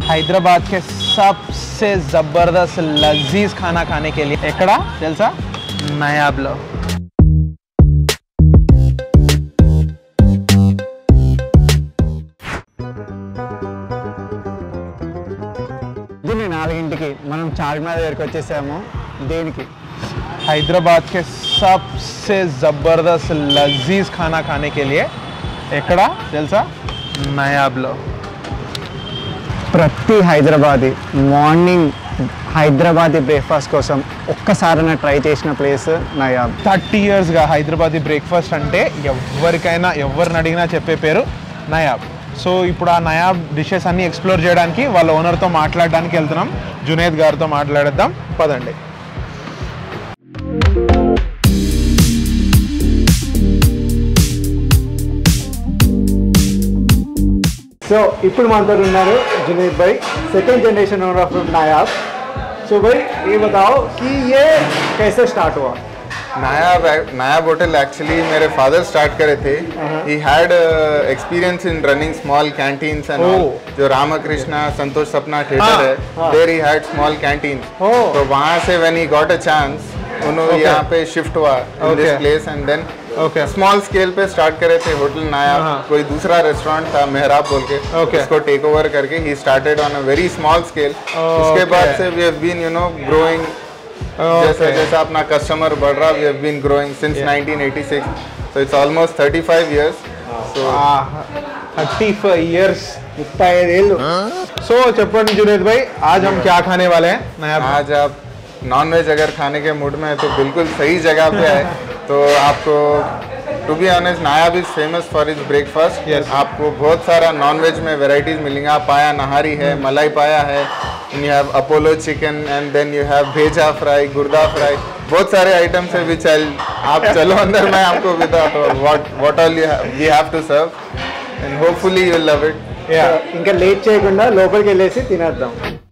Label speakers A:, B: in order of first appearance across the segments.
A: హైదరాబాద్ के सबसे जबरदस्त लजीज खाना खाने के लिए ఎక్కడ తెలుసా నయాబ్లో
B: దీన్ని నాలుగింటికి మనం చార్మినార్ దగ్గరికి వచ్చేసాము దేనికి
A: हैदराबाद के सबसे ज़बरदस्त लजीज खाना खाने के लिए ఎక్కడ తెలుసా నయాబ్లో
B: ప్రతి హైదరాబాదీ మార్నింగ్ హైదరాబాదీ బ్రేక్ఫాస్ట్ కోసం ఒక్కసారైనా ట్రై చేసిన ప్లేస్ నయాబ్
A: థర్టీ ఇయర్స్గా హైదరాబాదీ బ్రేక్ఫాస్ట్ అంటే ఎవరికైనా ఎవరిని అడిగినా చెప్పే పేరు నయాబ్ సో ఇప్పుడు ఆ నయాబ్ డిషెస్ అన్ని ఎక్స్ప్లోర్ చేయడానికి వాళ్ళ ఓనర్తో మాట్లాడడానికి వెళ్తున్నాం జునేద్ గారితో మాట్లాడేద్దాం పదండి
B: సో ఇప్పుడు మనతో ఉన్నారు जुनेद भाई second generation owner of Nayab so भाई ये बताओ कि ये कैसे स्टार्ट हुआ
C: नायाब नायाब होटल एक्चुअली मेरे फादर स्टार्ट करे थे he had experience in running small canteens and
A: Oh.
C: जो रामकृष्णा संतोष सपना थिएटर
B: हाँ,
C: है
B: हाँ.
C: There he had small canteen
B: Oh.
C: तो वहाँ से when he got a chance उन्होंने
A: Okay.
C: यहाँ पे शिफ्ट हुआ in this
A: Okay.
C: Place and then
A: Okay.
C: Small scale पे स्टार्ट करे थे होटल नायाब
A: हाँ.
C: कोई दूसरा रेस्टोरेंट था मेहराब बोल के
A: Okay.
C: उसको टेक ओवर करके he started on a very small scale उसके बाद
A: Okay.
C: से we have been you know growing जैसा
A: Okay.
C: जैसा अपना कस्टमर बढ़ रहा we have been growing since 1986 so it's almost 35 years so
A: thirty five years
B: ముప్పై ఐదేళ్ళు
A: సో చెప్పండి జునేద్ भाई आज हम क्या खाने वाले हैं नयाब
C: आज आप नॉन वेज अगर खाने के मूड में है तो बिल्कुल सही जगह पे है तो आपको to be honest Nayab is famous for is breakfast
A: Yes.
C: आपको बहुत सारा नॉन वेज में वेराइटीज मिलेंगे आप पाया नहारी है मलाई पाया है you have Apollo chicken and then you have bheja fry gurda fry बहुत सारे आइटम्स है विच आई आप चलो अंदर मैं आपको without what what all you we have to serve and hopefully you love it
A: Yeah.
B: ఇంకా లేట్ చేయకుండా లోపలికి వెళ్ళేసి తినేద్దాం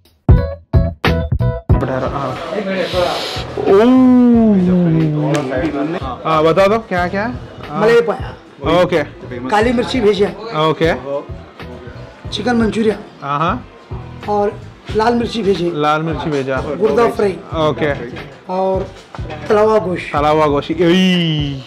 A: हाँ, बता दो क्या क्या
D: मलाई पाया
A: ओके
D: काली मिर्ची भेजिया
A: ओके
D: चिकन मंचूरियन
A: हाँ हाँ
D: और लाल मिर्ची भेजी
A: लाल मिर्ची भेजा
D: गुर्दा फ्राई
A: ओके
D: और तलावा गोश्त
A: तलावा गोशी ई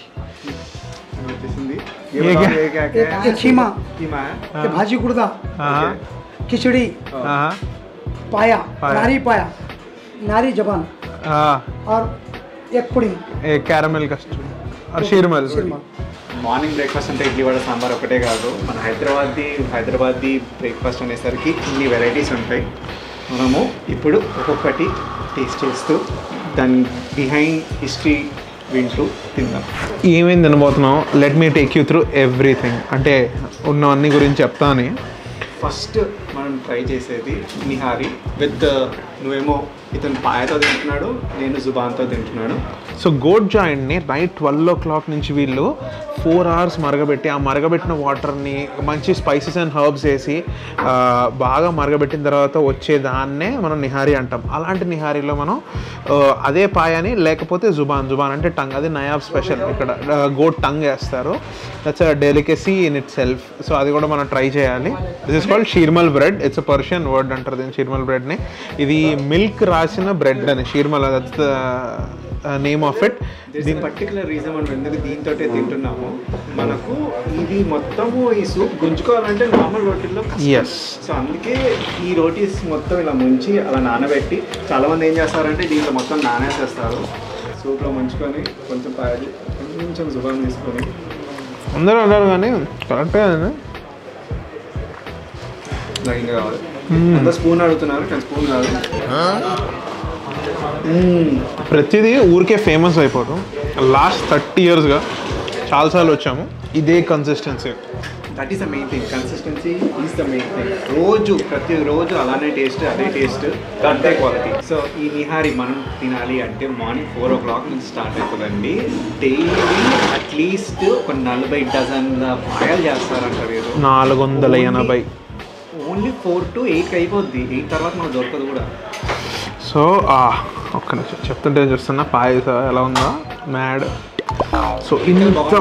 A: ये क्या
D: एक, एक खीमा एक भाजी गुर्दा
A: हाँ
D: खिचड़ी
A: हाँ
D: पाया,
A: पाया।
D: नारी पाया नारी जबान
A: हाँ
D: और एक पुडिंग
A: एक कैरमल कस्टर्ड और शीरमल
E: మార్నింగ్ బ్రేక్ఫాస్ట్ అంటే ఇడ్లీ వడ సాంబార్ ఒకటే కాదు మన హైదరాబాద్ది హైదరాబాద్ది బ్రేక్ఫాస్ట్ అనేసరికి ఇన్ని వెరైటీస్ ఉంటాయి మనము ఇప్పుడు ఒక్కొక్కటి టేస్ట్ చేస్తూ దాని బిహైండ్ హిస్టరీ వింటూ తిందాం
A: ఏమేమి తినబోతున్నాం let me take you through everything అంటే ఉన్నవన్నీ గురించి చెప్తాను
E: ఫస్ట్ మనం ట్రై చేసేది నిహారి విత్ నువ్వేమో ఇతను పాయతో తింటున్నాడు నేను జుబాన్తో తింటున్నాడు
A: సో గోట్ జాయింట్ని నైట్ ట్వెల్వ్ ఓ క్లాక్ నుంచి వీళ్ళు ఫోర్ అవర్స్ మరగబెట్టి ఆ మరగబెట్టిన వాటర్ని మంచి స్పైసెస్ అండ్ హర్బ్స్ వేసి ఆ, బాగా మరగబెట్టిన తర్వాత వచ్చే దాన్నే మనం నిహారీ అంటాం అలాంటి నిహారీలో మనం ఆ, అదే పాయని లేకపోతే జుబాన్ జుబాన్ అంటే టంగ్ అది నయాబ్ స్పెషల్ ఇక్కడ గోట్ టంగ్ వేస్తారు that's delicacy in itself so అది కూడా మనం ట్రై చేయాలి this is called sheermal bread it's Persian word అంటారు దీన్ని షీర్మల్ బ్రెడ్ని ఇది మిల్క్ రాసిన బ్రెడ్ అని sheermal that's name of it
E: దీని పర్టికులర్ రీజన్ మనం ఎందుకు దీంతో తింటున్నాము మనకు ఇది మొత్తము ఈ సూప్ గుంజుకోవాలంటే నార్మల్ రోటీల్లో
A: ఎస్
E: సో అందుకే ఈ రోటీస్ మొత్తం ఇలా ముంచి అలా నానబెట్టి చాలా మంది ఏం చేస్తారంటే దీంట్లో మొత్తం నానేసేస్తారు సూప్లో ముంచుకొని కొంచెం పాయలు కొంచెం జుబాన్ తీసుకొని
A: అందరూ అన్నారు కానీ కరెక్టే
E: లైన్గా కావాలి అంత స్పూన్ అడుగుతున్నారు కానీ స్పూన్ కాదు మ్మ్.
A: ప్రతిదీ ఊరికే ఫేమస్ అయిపోతాం లాస్ట్ థర్టీ ఇయర్స్గా చాలాసార్లు వచ్చాము ఇదే consistency
E: that is the main thing consistency is the main thing రోజు ప్రతి రోజు అలానే టేస్ట్ అదే టేస్ట్ అంతే క్వాలిటీ సో ఈ నిహారీ మనం తినాలి అంటే మార్నింగ్ ఫోర్ ఓ క్లాక్ నుంచి స్టార్ట్ అవుతుందండి డైలీ అట్లీస్ట్ ఒక నలభై డజన్ల పాయలు చేస్తారంటారు ఏదో
A: నాలుగు వందల ఎనభై
E: ఓన్లీ ఫోర్ టు ఎయిట్ అయిపోద్ది ఎయిట్ తర్వాత మనకు దొరకదు కూడా
A: సో ఆ, ఒక్క నిమిషం చెప్తుంటే చూస్తున్నా పాయస ఎలా ఉందా మ్యాడ్ సో ఇంత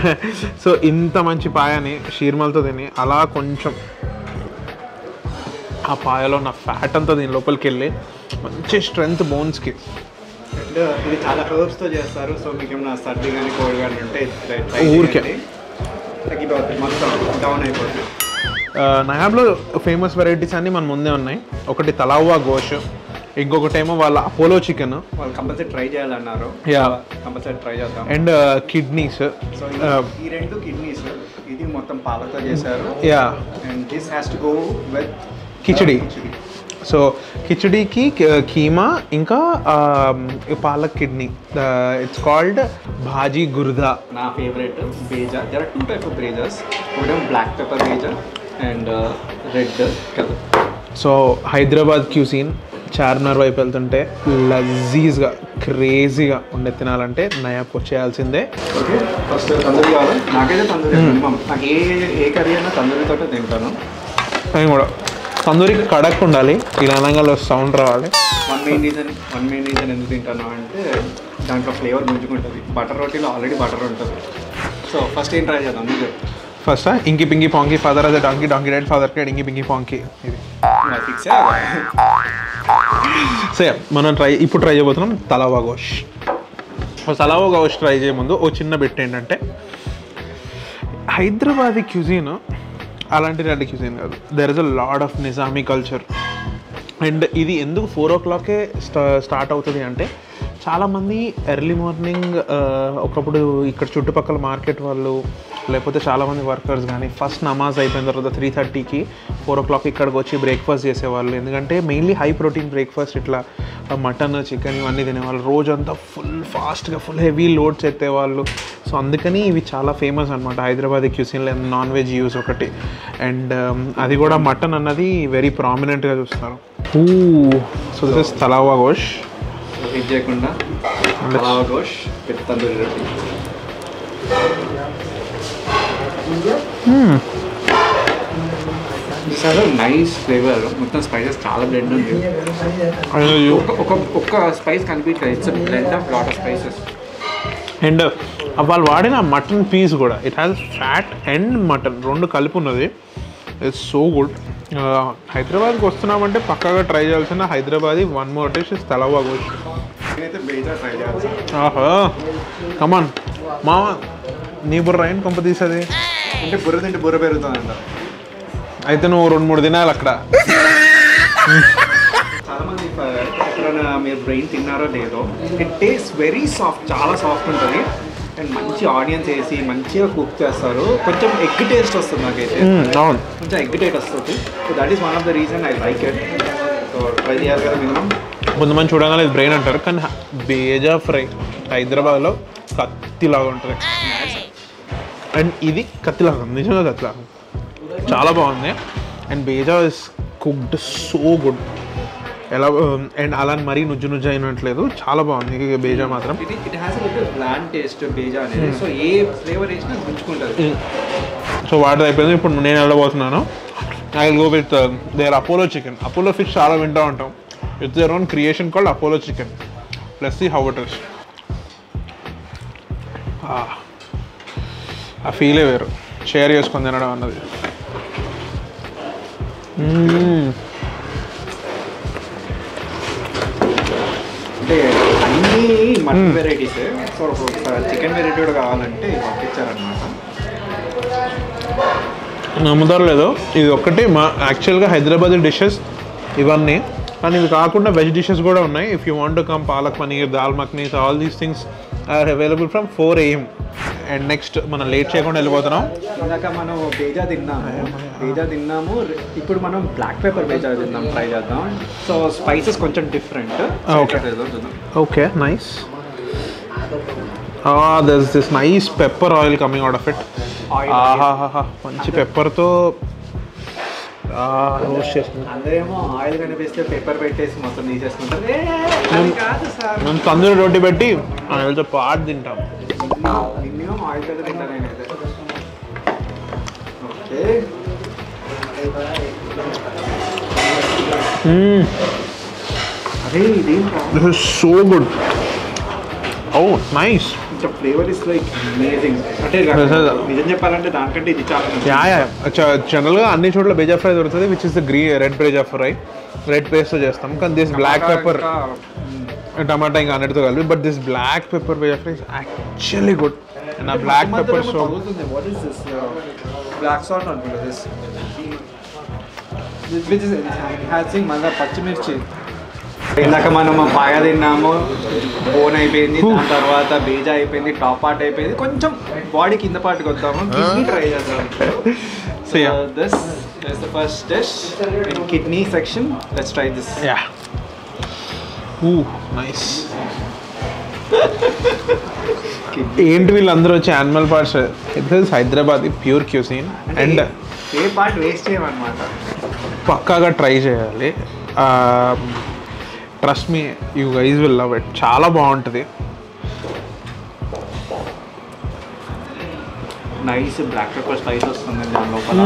A: సో ఇంత మంచి పాయని షీర్మల్తో తిని అలా కొంచెం ఆ పాయలో ఉన్న ఫ్యాట్ అంతా దీని లోపలికి వెళ్ళి మంచి స్ట్రెంగ్త్ బోన్స్కి
E: అండ్ ఇది చాలా హర్బ్స్ తో చేస్తారు సో మీకు ఏమైనా సర్ది కానీ కోల్డ్ కానీ ఉంటే try- try
A: ఊరికే.
E: చేయండి. తగ్గిపోతుంది మొత్తం డౌన్ అయిపోతుంది
A: నయాబ్లో ఫేమస్ వెరైటీస్ అన్నీ మన ముందే ఉన్నాయి ఒకటి తలావా గోష్ ఇంకొకటి ఏమో వాళ్ళ అపోలో చికెన్
E: వాళ్ళు కంపల్సరీ ట్రై చేయాలన్నారు
A: Yeah.
E: కంపల్సరీ ట్రై చేద్దాం
A: అండ్ కిడ్నీస్
E: సో ఈ రెండు కిడ్నీస్ ఇది మొత్తం పాలతో చేశారు
A: yeah
E: and this has to go with
A: khichdi so కిచడీకి కీమా ఇంకా palak kidney it's called bhaji gurda
E: నా favourite bheja there are two type of బ్రేజర్స్ ఒకటేమో black pepper bheja and red colour
A: so Hyderabad cuisine Charminar వైపు వెళ్తుంటే లజీజ్గా క్రేజీగా ఉండే తినాలంటే నయాబ్కి వచ్చేయాల్సిందే
E: ఓకే ఫస్ట్ తందూరి కావాలి నాకైతే తందూరి మినిమం నాకు ఏ ఏ కర్రీ అయినా తందూరితో తింటాను
A: నేను కూడా తందూరికి కడక్ ఉండాలి ఇలా అనగానే సౌండ్ రావాలి
E: one main reason one main reason ఎందుకు తింటాను అంటే దాంట్లో ఫ్లేవర్ మంచిగుంటుంది బటర్ రోటీలో ఆల్రెడీ బటర్ ఉంటుంది సో ఫస్ట్ ఏం ట్రై చేద్దాం మీరు
A: ఫస్ట్ ఇంకి పింగి పాంకి ఫాదర్ అదే డాంకి డాంకి డైడ్ ఫాదర్ కేడ్ ఇంకి పింగి పాంకి ఇది
E: ఫిక్స్
A: సో మనం ట్రై ఇప్పుడు ట్రై చేయబోతున్నాం తలవా గోష్ తలవా గోష్ ట్రై చేయ ముందు ఓ చిన్న బిట్ ఏంటంటే హైదరాబాదీ క్యూజిన్ అలాంటి రెండు క్యూజిన్ కాదు there is a lot of Nizami culture and ఇది ఎందుకు ఫోర్ ఓ క్లాకే స్టా స్టార్ట్ అవుతుంది అంటే చాలామంది ఎర్లీ మార్నింగ్ ఒకప్పుడు ఇక్కడ చుట్టుపక్కల మార్కెట్ వాళ్ళు లేకపోతే చాలామంది వర్కర్స్ కానీ ఫస్ట్ నమాజ్ అయిపోయిన తర్వాత త్రీ థర్టీకి ఫోర్ ఓ క్లాక్ ఇక్కడికి వచ్చి బ్రేక్ఫాస్ట్ చేసేవాళ్ళు ఎందుకంటే మెయిన్లీ హై ప్రోటీన్ బ్రేక్ఫాస్ట్ ఇట్లా మటన్ చికెన్ ఇవన్నీ తినేవాళ్ళు రోజంతా ఫుల్ ఫాస్ట్గా ఫుల్ హెవీ లోడ్స్ ఎత్తేవాళ్ళు సో అందుకని ఇవి చాలా ఫేమస్ అనమాట హైదరాబాద్ క్యూసిన్లో నాన్ వెజ్ యూస్ ఒకటి అండ్ అది కూడా మటన్ అన్నది వెరీ ప్రామినెంట్గా చూస్తారు so this is talawa gosht
E: ఇది చేయకుండా pulao gosht with tandoori roti this has nice flavour మొత్తం స్పైసెస్ చాలా బ్లెండ్ ఉంది ఒక ఒక ఒక్క స్పైస్ కనిపించదు it's blend of lot of spices
A: and వాళ్ళు వాడిన మటన్ పీస్ కూడా it has fat and mutton రెండు కలిపి ఉన్నది ఇట్స్ సో గుడ్ హైదరాబాద్కి వస్తున్నామంటే పక్కాగా ట్రై చేయాల్సిన Hyderabadi one more dish is talawa gosht
E: నేనైతే బేజా ట్రై చేయాలి
A: ఆహా కమాన్ మామ నీ బుర్ర ఏం కొంప తీసేది
E: అంటే బుర్ర తింటే బుర్ర పెరుగుతుంది అంట
A: అయితే నువ్వు రెండు మూడు తినాలి అక్కడ
E: చాలా మంది ప- ఎప్పుడైనా మీరు బ్రెయిన్ తిన్నారో లేదో ఇట్ టేస్ట్ వెరీ సాఫ్ట్ చాలా సాఫ్ట్ ఉంటుంది అండ్ మంచి ఆనియన్స్ వేసి మంచిగా కుక్ చేస్తారు కొంచెం ఎగ్ టేస్ట్ వస్తుంది నాకైతే
A: అవును
E: కొంచెం ఎగ్ టేస్ట్ వస్తుంది so that is one of the reason I like it so try చేయాలి కదా మినిమం
A: కొంతమంది చూడగానే ఇది బ్రెయిన్ అంటారు కానీ హ- బేజా ఫ్రై హైదరాబాద్లో కత్తిలాగా ఉంటుంది అండ్ ఇది కత్తిలాగా ఉంది నిజంగా కత్తిలాగా ఉంది. చాలా బాగుంది and bheja is cooked so good ఎలా అండ్ అలా మరీ నుజ్జు నుజ్జు అయినట్లేదు చాలా బాగుంది ఈ బేజా మాత్రం
E: ఇది it has little bland taste bheja అనేది సో ఏ ఫ్లేవర్ వేసినా గుంజుకుంటుంది
A: సో వాటర్ అయిపోయింది ఇప్పుడు నేను వెళ్ళబోతున్నాను I will go with their Apollo chicken Apollo fish చాలా వింటూ ఉంటాం it's their own creation called Apollo chicken plus the how it is ఆ ఫీలే వేరు షేర్ చేసుకొని తినడం అన్నది మ్మ్.
E: అంటే అన్ని mutton varieties so chicken variety కూడా కావాలంటే పంపించారనమాట
A: నమ్ముతారు లేదో ఇది ఒక్కటి మా యాక్చువల్గా హైదరాబాద్ డిషెస్ ఇవన్నీ కానీ ఇవి కాకుండా వెజ్ డిషెస్ కూడా ఉన్నాయి if you want come palak paneer dal makhanis all these things are available from four AM and next మనం లేట్ చేయకుండా వెళ్ళిపోతున్నాం
E: ఇందాక మనం బేజా తిన్నాము బేజా తిన్నాము ఇప్పుడు మనం బ్లాక్ పేపర్ బేజా తిందాం ట్రై చేద్దాం సో స్పైసెస్ కొంచెం డిఫరెంట్
A: Okay.
E: చూద్దాం
A: okay nice thus this nice pepper oil coming out of it
E: Oil,
A: ఆహాహా మంచి పెప్పర్తో రోస్ట్ చేస్తుంది
E: అందరేమో ఆయిల్ కనిపిస్తే పేపర్ పెట్టేసి మొత్తం తీసేసుకుంటారు ఏ, అది కాదు సార్
A: మేము తందూరి రోటీ పెట్టి వీళ్ళతో పాటు తింటాం
E: మినిమం ఆయిల్ పెద్ద తింటా నేనైతే ఓకే అదే ఇదేంటా
A: this is so good oh nice
E: కొంచెం ఫ్లేవర్ ఇస్ లైక్ అమేజింగ్ అంటే నిజం చెప్పాలంటే దానికంటే ఇది చాలా
A: యా యా జనరల్గా అన్ని చోట్ల బేజా ఫ్రై దొరుకుతుంది విచ్ ఇస్ ద గ్రీ red bheja fry red paste చేస్తాం కానీ దిస్ బ్లాక్ పెప్పర్ టమాటా ఇంకా అన్నిటితో కలిపి but this black pepper bheja fry is actually good and ah black pepper so
E: what is this black salt అనుకుంటా దిస్ విచ్ ఇస్ హ్యాసింగ్ మళ్ళీ పచ్చిమిర్చి ఇందాక మనం పాయ తిన్నాము బోన్ అయిపోయింది దాని తర్వాత బేజా అయిపోయింది టాప్ పార్ట్ అయిపోయింది కొంచెం బాడీ కింద పార్ట్కి వద్దాము కిడ్నీ ట్రై చేద్దాం
A: So, yeah.
E: This is the first dish in kidney section let's try this
A: yeah ooh nice ఏంటి వీళ్ళందరూ వచ్చి animal parts it is Hyderabad pure cuisine and
E: ఏ పార్ట్ వేస్ట్ చేయమన్నమాట
A: పక్కాగా ట్రై చేయాలి trust me you guys will love it చాలా బాగుంటుంది
E: nice black pepper spice వస్తుంది దాని లోపల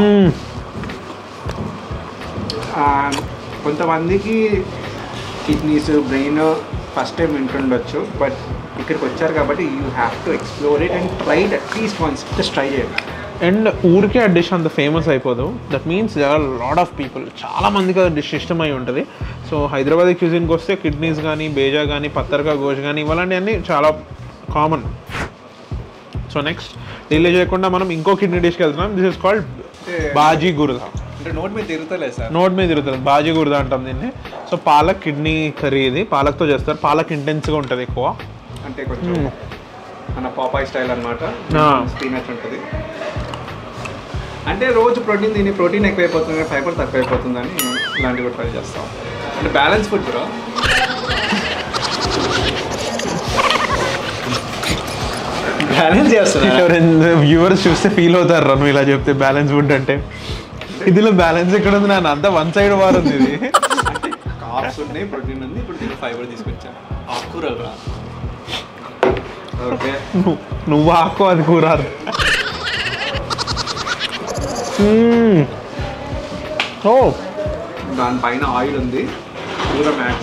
E: ఆ, కొంతమందికి కిడ్నీస్ బ్రెయిన్ ఫస్ట్ టైం వింటుండొచ్చు బట్ ఇక్కడికి వచ్చారు కాబట్టి you have to explore it and try at least once just try చేయండి
A: అండ్ ఊరికే ఆ డిష్ అంత ఫేమస్ అయిపోదు that means they are lot of people చాలా మందికి ఆ డిష్ ఇష్టమై ఉంటుంది సో హైదరాబాద్ క్యూజిన్కి వస్తే కిడ్నీస్ కానీ బేజా కానీ పత్తర్కా గోష్ కానీ ఇవలాంటివన్నీ చాలా కామన్ సో నెక్స్ట్ డిలే చేయకుండా మనం ఇంకో కిడ్నీ డిష్కి వెళ్తున్నాం this is called bhaji gurda
E: అంటే నోట్ మీద తిరుగుతలేదు సార్
A: నోట్ మీద తిరుగుతుంది బాజీ గుర్దా అంటాం దీన్ని సో పాలక్ కిడ్నీ కర్రీ ఇది పాలక్తో చేస్తారు పాలక్ ఇంటెన్స్గా ఉంటుంది ఎక్కువ
E: అంటే కొంచెం మన పాపాయ్ స్టైల్ అనమాట
A: ఆ.
E: స్పీనచ్ ఉంటుంది అంటే రోజు ప్రోటీన్ తిని ప్రోటీన్ ఎక్కువైపోతుంది ఫైబర్ తక్కువైపోతుందని ఇలాంటివి కూడా ట్రై చేస్తాం అంటే బ్యాలెన్స్ ఫుడ్ బ్రో బ్యాలెన్స్ చేస్తున్నా
A: ఎవరైనా వ్యూవర్స్ చూస్తే ఫీల్ అవుతారు రా నువ్వు ఇలా చెప్తే బ్యాలెన్స్ ఫుడ్ అంటే ఇదిలో బ్యాలెన్స్ ఎక్కడ ఉంది నాన్న అంతా వన్ సైడ్ వార్ ఉంది ఇది
E: కార్బ్స్ ఉన్నాయి ప్రోటీన్ ఉంది ఇప్పుడు దీనికి ఫైబర్ తీసుకొచ్చాను ఆకుకూరలు రా ఓకే
A: నువ్వు నువ్వు ఆకు అది కూరారు మ్మ్. ఓ
E: దానిపైన ఆయిల్ ఉంది కూర మ్యాట్స్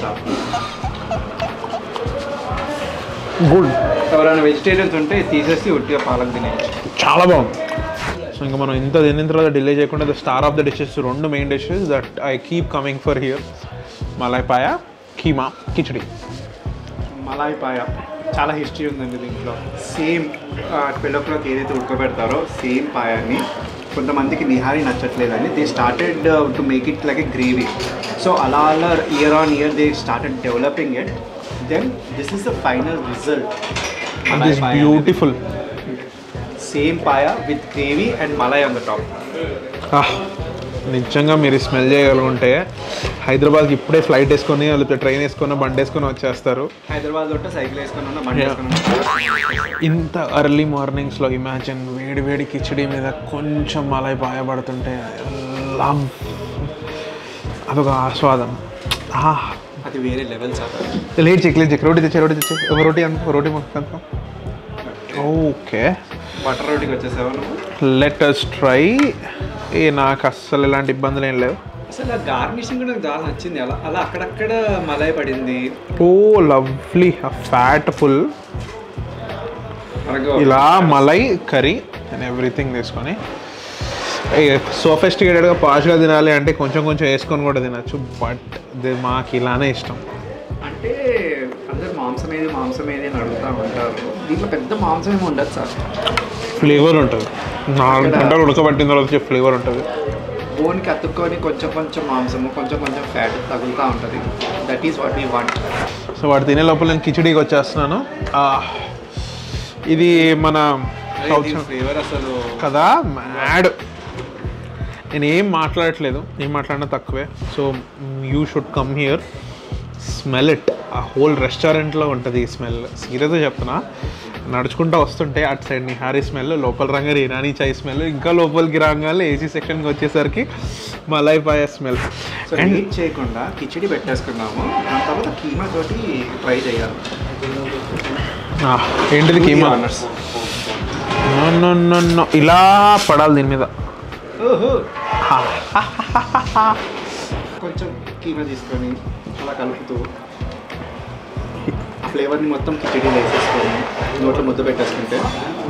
A: గుడ్
E: ఎవరైనా వెజిటేరియన్స్ ఉంటే తీసేసి ఉట్టిగా పాలక్ తినేయచ్చు
A: చాలా బాగుంది సో ఇంకా మనం ఇంత తిన్న తర్వాత డిలే చేయకుండా the star of the dishes రెండు main dishes that I keep coming for here malai paya keema khichdi
E: malai paya చాలా హిస్టరీ ఉందండి దీంట్లో సేమ్ ట్వెల్వ్ ఓ క్లాక్ ఏదైతే ఉడకబెడతారో సేమ్ పాయాన్ని కొంతమందికి నిహారీ నచ్చట్లేదని they started to make it like a gravy so అలా అలా year on year they started developing it then this is the final result
A: this beautiful
E: same paya with gravy and malai on the top
A: నిజంగా మీరు smell చేయగలుగుంటే హైదరాబాద్కి ఇప్పుడే flight వేసుకొని లేకపోతే train వేసుకొని బండి వేసుకొని వచ్చేస్తారు
E: హైదరాబాద్ ఉంటే సైకిల్ వేసుకుని ఉన్నా బండి
A: Yeah.
E: వేసుకుని ఉన్నా
A: ఇంత ఎర్లీ మార్నింగ్స్లో ఇమాజిన్ వేడి వేడి కిచడి మీద కొంచెం మలై పాయబడుతుంటే లవ్ అదొక ఆస్వాదం ఆ,
E: అది వేరే లెవెల్ సార్
A: లేట్ చెక్ లేట్ చెక్ రోటీ తెచ్చే రోటీ తెచ్చే ఒక రోటీ అనుకో రోటీ మొక్క ఓకే
E: బటర్ రోటీకి వచ్చేసావా నువ్వు
A: లెట్ అస్ ట్రై ఏ నాకు అస్సలు ఎలాంటి ఇబ్బందులు ఏం లేవు
E: అసలు ఆ గార్నిషింగ్ కూడా నాకు చాలా నచ్చింది అలా అలా అక్కడక్కడ మలాయ్ పడింది
A: ఓ లవ్లీ ఫ్యాట్ ఫుల్
E: మనకు
A: ఇలా మలై కర్రీ అండ్ ఎవ్రీథింగ్ తీసుకొని సోఫెస్టికేటెడ్గా పాష్గా తినాలి అంటే కొంచెం కొంచెం వేసుకొని కూడా తినచ్చు బట్ ఇది మాకు ఇలానే ఇష్టం
E: అంటే అందరు మాంసం ఏది మాంసం ఏది అని అడుగుతూ ఉంటారు దీంట్లో పెద్ద మాంసం ఏమి ఉండదు సార్
A: ఫ్లేవర్ ఉంటుంది నాలుగు గంటలు ఉడకబట్టిన తర్వాత వచ్చే ఫ్లేవర్ ఉంటుంది
E: బోన్కి అతుక్కొని కొంచెం కొంచెం మాంసము కొంచెం కొంచెం ఫ్యాట్ తగులుతూ ఉంటుంది that is what we want
A: so వాడు తినే లోపల నేను కిచడీకి వచ్చేస్తున్నాను ఆ, ఇది మన సౌత్
E: ఫ్లేవర్ అసలు
A: కదా మ్యాడ్ నేను ఏం మాట్లాడట్లేదు ఏం మాట్లాడినా తక్కువే so you should come here smell it ఆ హోల్ రెస్టారెంట్లో ఉంటుంది ఈ స్మెల్ సీరియస్గా చెప్తున్నా నడుచుకుంటూ వస్తుంటే అటు సైడ్ నిహారీ స్మెల్ లోపల రంగారు ఇరానీ చాయ్ స్మెల్ ఇంకా లోపలికి రాగానే ఏసీ సెక్షన్కి వచ్చేసరికి malai paya smell
E: so
A: and
E: heat చేయకుండా కిచడి పెట్టేసుకున్నాము దాని తర్వాత కీమా తోటి ట్రై చేయాలి
A: ఏంటిది కీమా
E: ఆనర్స్
A: నో నో నో నో ఇలా పడాలి దీని మీద
E: ఓహో కొంచెం కీమా తీసుకొని అలా కలుపుతూ ఆ ఫ్లేవర్ని మొత్తం కిచడీలో వేసేసుకొని నోట్లో ముద్ద పెట్టేసుకుంటే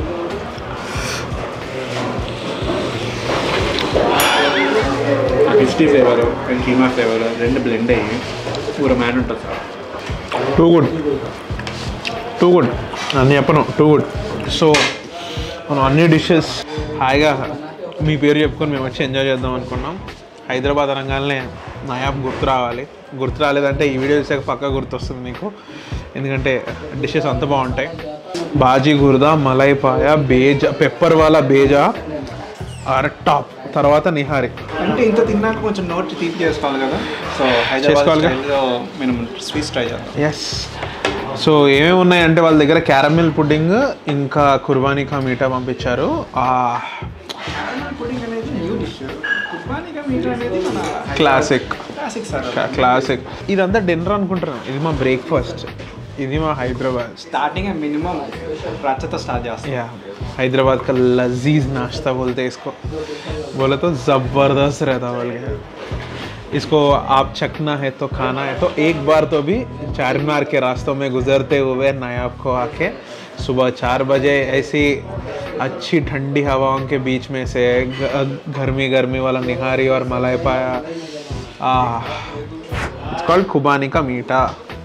E: ఆ khichdi flavour and keema flavour రెండు బ్లెండ్ అయ్యి పూర మ్యాన్ ఉంటుంది sir
A: too good too good అన్నీ చెప్పను టూ గుడ్ సో మనం అన్ని డిషెస్ హాయిగా మీ పేరు చెప్పుకొని మేము వచ్చి ఎంజాయ్ చేద్దాం అనుకున్నాం హైదరాబాద్ అనగానే నయాబ్ గుర్తు రావాలి గుర్తు రాలేదంటే ఈ వీడియో చూసాక పక్కా గుర్తొస్తుంది మీకు ఎందుకంటే డిషెస్ అంత బాగుంటాయి బాజీ గుర్దా మలై పాయ బేజా పెప్పర్ వాలా బేజా ఆర్ టాప్ తర్వాత నిహారి
E: అంటే ఇంత తిన్నాక కొంచెం నోట్ తీపి చేసుకోవాలి కదా సో హైదరాబాద్
A: చేసుకోవాలిగా.
E: స్టైల్లో మనం స్వీట్స్ ట్రై చేద్దాం
A: ఎస్ సో ఏమేమి ఉన్నాయంటే వాళ్ళ దగ్గర క్యారమిల్ పుడ్డింగ్ ఇంకా కుర్బానీ కా మీఠా పంపించారు ఆ
E: పుడింగ్ అనేది న్యూ డిష్ కుర్బానీగా మీటర్ అనేది మన
A: క్లాసిక్
E: క్లాసిక్ సార్
A: క్లాసిక్ ఇదంతా డిన్నర్ అనుకుంటున్నాను ఇది మా బ్రేక్ఫాస్ట్ ఇది మా హైదరాబాద్
E: స్టార్టింగ్ మినిమం రచ్చతో స్టార్ట్ చేస్తాం
A: या हैदराबाद का लजीज नाश्ता बोलते हैं इसको बोले तो ज़बरदस्त रहता बोल के इसको आप चखना है तो खाना है तो एक बार तो भी चार मीनार के रास्तों में गुजरते हुए नायाब को आके सुबह चार बजे ऐसी अच्छी ठंडी हवाओं के बीच में से ग- गर्मी गर्मी वाला निहारी और मलाई पाया इट्स कॉल्ड खुबानी का मीठा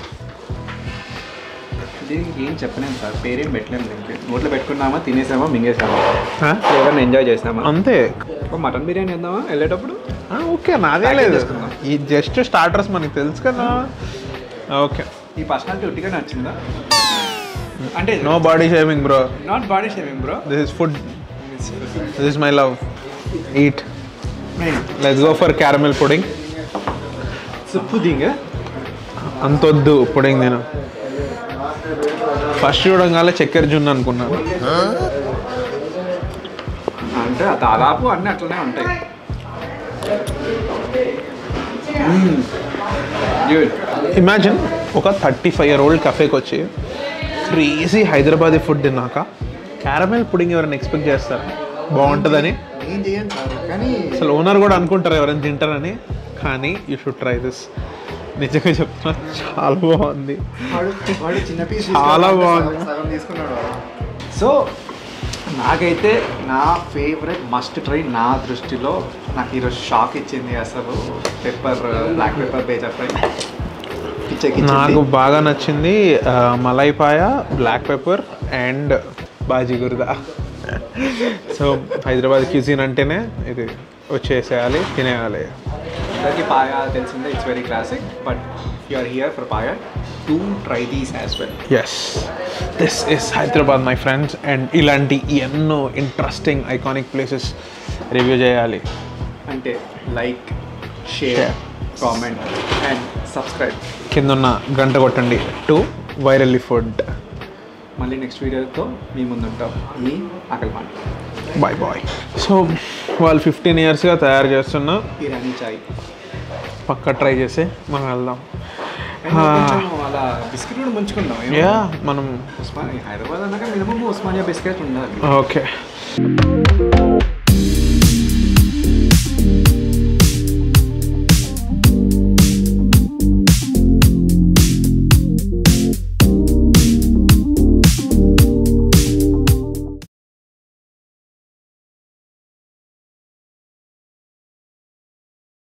E: దీనికి ఏం చెప్పలేము సార్ పేరేం పెట్టలేము దీనికి నోట్లో పెట్టుకున్నామా తినేసామా మింగేసామా
A: हाँ?
E: ఫ్లేవర్ని ఎంజాయ్ చేసామా
A: అంతే
E: ఒక మటన్ బిర్యానీ వేద్దామా వెళ్ళేటప్పుడు
A: ఆ, ఓకే నాదే
E: Package
A: లేదు
E: చేసుకుందాం.
A: ఈ జస్ట్ స్టార్టర్స్ మనకి తెలుసు కదా ఓకే
E: ఈ పర్సనాలిటీ ఒట్టిగా నచ్చిందా అంటే
A: no body shaming bro
E: not body shaming bro
A: this is food this is my love eat let's go for caramel pudding
E: pudding
A: అంతొద్దు పుడింగ్ నేను ఫస్ట్ చూడంగానే చక్కెర జున్ను అనుకున్నాను
E: అంటే దాదాపు అన్నీ అట్లనే ఉంటాయి Good.
A: ఇమాజిన్ ఒక థర్టీ ఫైవ్ ఇయర్ ఓల్డ్ కఫేకి వచ్చి క్రేజీ హైదరాబాదీ ఫుడ్ తిన్నాక క్యారమెల్ పుడింగ్ ఎవరైనా ఎక్స్పెక్ట్ చేస్తారు బాగుంటుందని
E: ఏం చేయండి సార్ కానీ
A: అసలు ఓనర్ కూడా అనుకుంటారు ఎవరైనా తింటారని కానీ యూ షుడ్ ట్రై దిస్ నిజంగా చెప్తున్నా చాలా బాగుంది
E: వాడు వాడు చిన్న పీస్
A: చాలా బాగుంది.
E: సగం తీసుకున్నాడు సో నాకైతే నా ఫేవరెట్ మస్ట్ ట్రై నా దృష్టిలో నాకు ఈరోజు షాక్ ఇచ్చింది అసలు pepper black pepper bheja fry
A: నాకు బాగా నచ్చింది ఆ, malai paya black pepper and bhaji gurda so Hyderabad cuisine అంటేనే ఇది వచ్చేసేయాలి తినేయాలి
E: అందరికి పాయా తెలిసిందే it's very classic but you are here for paya to try these as well
A: yes this is Hyderabad my friends and ఇలాంటి ఎన్నో ఇంట్రెస్టింగ్ ఐకానిక్ ప్లేసెస్ రివ్యూ చేయాలి
E: అంటే like share
A: Share.
E: Comment and subscribe
A: కిందున్న గంట కొట్టండి టు వైరల్లీ ఫుడ్
E: మళ్ళీ next వీడియోతో మీ ముందు ఉంటాం మీ ఆకలి మాట
A: బాయ్ బాయ్ సో వాళ్ళు ఫిఫ్టీన్ ఇయర్స్గా తయారు చేస్తున్న
E: ఇరానీ చాయ్
A: పక్క ట్రై చేసి మనం వెళ్దాం
E: అండ్ కొంచెం అలా బిస్కెట్ కూడా ముంచుకుందాం ఏమో?
A: యా మనం
E: ఉస్మానియా హైదరాబాద్ అన్నాక మినిమం ఉస్మానియా బిస్కెట్ ఉండాలి
A: ఓకే